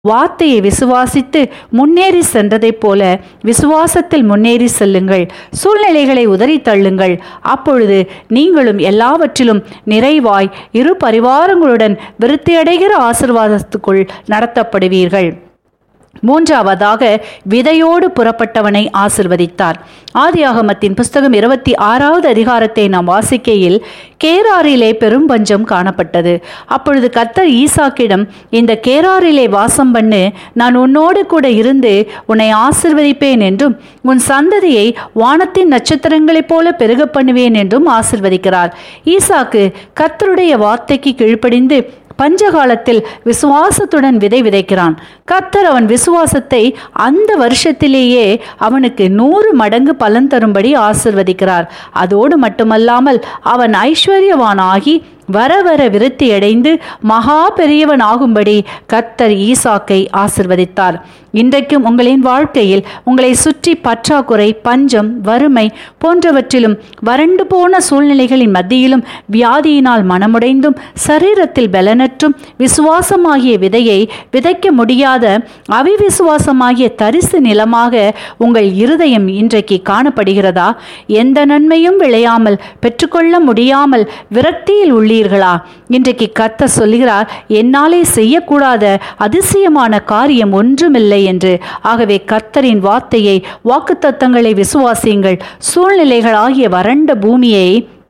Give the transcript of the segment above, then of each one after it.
வார்த்தையை விசுவாசித்து முன்னேறி சென்றதைப் போல விசுவாசத்தில் முன்னேறி செல்லுங்கள் சூழ்நிலைகளை உதறி தள்ளுங்கள் அப்பொழுது நீங்களும் எல்லாவற்றிலும் நிறைவாய் இரு பரிவாரங்களுடன் விருத்தியடைகிற ஆசிர்வாதத்துக்குள் நடத்தப்படுவீர்கள் மூன்றாவதாக விதையோடு புறப்பட்டவனை ஆசிர்வதித்தார் ஆதியாகமத்தின் புஸ்தகம் இருபத்தி ஆறாவது அதிகாரத்தை நாம் வாசிக்கையில் கேராரிலே பெரும் பஞ்சம் காணப்பட்டது அப்பொழுது கர்த்தர் ஈசாக்கிடம் இந்த கேராரிலே வாசம் பண்ணு நான் உன்னோடு கூட இருந்து உன்னை ஆசிர்வதிப்பேன் என்றும் உன் சந்ததியை வானத்தின் நட்சத்திரங்களைப் போல பெருக பண்ணுவேன் என்றும் ஆசிர்வதிக்கிறார் ஈசாக்கு கர்த்தருடைய வார்த்தைக்கு கீழ்ப்படிந்து பஞ்சகாலத்தில் விசுவாசத்துடன் விதை விதைக்கிறான் கர்த்தர் அவன் விசுவாசத்தை அந்த வருஷத்திலேயே அவனுக்கு நூறு மடங்கு பலன் தரும்படி ஆசிர்வதிக்கிறார் அதோடு மட்டுமல்லாமல் அவன் ஐஸ்வர்யவானாகி வர வர விருத்தி அடைந்து மகா பெரியவன் ஆகும்படி கர்த்தர் ஈசாக்கை ஆசிர்வதித்தார் இன்றைக்கும் உங்களின் வாழ்க்கையில் உங்களை சுற்றி பற்றாக்குறை பஞ்சம் வறுமை போன்றவற்றிலும் வறண்டு போன சூழ்நிலைகளின் மத்தியிலும் வியாதியினால் மனமுடைந்தும் சரீரத்தில் பலனற்றும் விசுவாசமாகிய விதையை விதைக்க முடியாத அவிவிசுவாசமாகிய தரிசு நிலமாக உங்கள் இருதயம் இன்றைக்கு காணப்படுகிறதா எந்த நன்மையும் விளையாமல் பெற்றுக்கொள்ள முடியாமல் விரக்தியில் உள்ளீர்களா இன்றைக்கு கத்த சொல்லுகிறார் என்னாலே செய்யக்கூடாத அதிசயமான காரியம் ஒன்றுமில்லை என்று ஆகவே கர்த்தரின் வார்த்தையை வாக்குத்தத்தங்களை விசுவாசியுங்கள் சூழ்நிலைகளாகிய வறண்ட பூமியை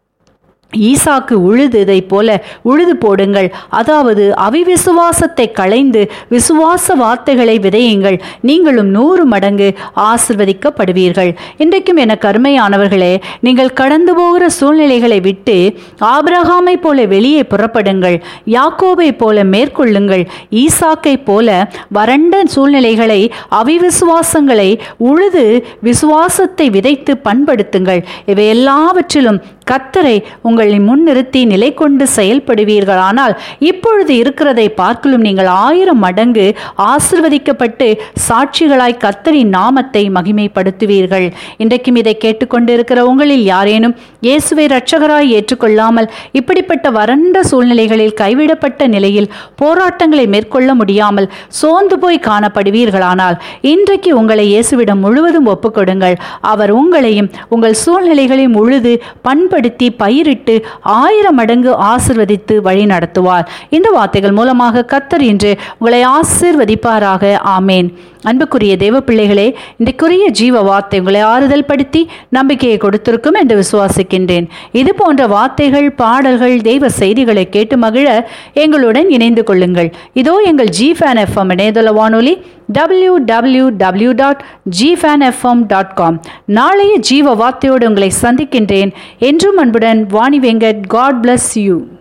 ஈசாக்கு உழுததை போல உழுது போடுங்கள் அதாவது அவிவிசுவாசத்தை களைந்து விசுவாச வார்த்தைகளை விதையுங்கள் நீங்களும் நூறு மடங்கு ஆசிர்வதிக்கப்படுவீர்கள் இன்றைக்கும் எனக்கு அருமையானவர்களே நீங்கள் கடந்து போகிற சூழ்நிலைகளை விட்டு ஆபிரகாமை போல வெளியே புறப்படுங்கள் யாக்கோபை போல மேற்கொள்ளுங்கள் ஈசாக்கை போல வறண்ட சூழ்நிலைகளை அவிவிசுவாசங்களை உழுது விசுவாசத்தை விதைத்து பண்படுத்துங்கள் இவை எல்லாவற்றிலும் கத்தரை உங்களை முன்னிறுத்தி நிலை கொண்டு செயல்படுவீர்களானால் இப்பொழுது இருக்கிறதை பார்க்கலும் நீங்கள் ஆயிரம் மடங்கு ஆசிர்வதிக்கப்பட்டு சாட்சிகளாய் கத்தரின் நாமத்தை மகிமைப்படுத்துவீர்கள் இன்றைக்கும் இதை கேட்டுக்கொண்டிருக்கிற உங்களில் யாரேனும் இயேசுவை இரட்சகராய் ஏற்றுக்கொள்ளாமல் இப்படிப்பட்ட வறண்ட சூழ்நிலைகளில் கைவிடப்பட்ட நிலையில் போராட்டங்களை மேற்கொள்ள முடியாமல் சோர்ந்து போய் காணப்படுவீர்களானால் இன்றைக்கு உங்களை இயேசுவிடம் முழுவதும் ஒப்புக்கொடுங்கள் அவர் உங்களையும் உங்கள் சூழ்நிலைகளையும் உழுது பண்படுத்தி பயிரிட்டு ஆயிரம் மடங்கு ஆசிர்வதித்து வழி நடத்துவார் இந்த வார்த்தைகள் மூலமாக கத்தர் இன்று உங்களை ஆசிர்வதிப்பாராக ஆமேன் அன்புக்குரிய தேவ பிள்ளைகளே இன்றைக்குரிய ஜீவ வார்த்தை உங்களை ஆறுதல் படுத்தி நம்பிக்கையை கொடுத்திருக்கும் என்று விசுவாசிக்கின்றேன் இது போன்ற வார்த்தைகள் பாடல்கள் தெய்வ செய்திகளை கேட்டு மகிழ எங்களுடன் இணைந்து கொள்ளுங்கள் இதோ எங்கள் ஜி ஃபேன் எஃப்எம் இணையதள வானொலி டபிள்யூ டபிள்யூ டபிள்யூ டாட் ஜிஃபேன் எஃப்எம் டாட் காம் நாளைய ஜீவ வார்த்தையோடு உங்களை சந்திக்கின்றேன் என்றும் அன்புடன் Vani Venkat God bless you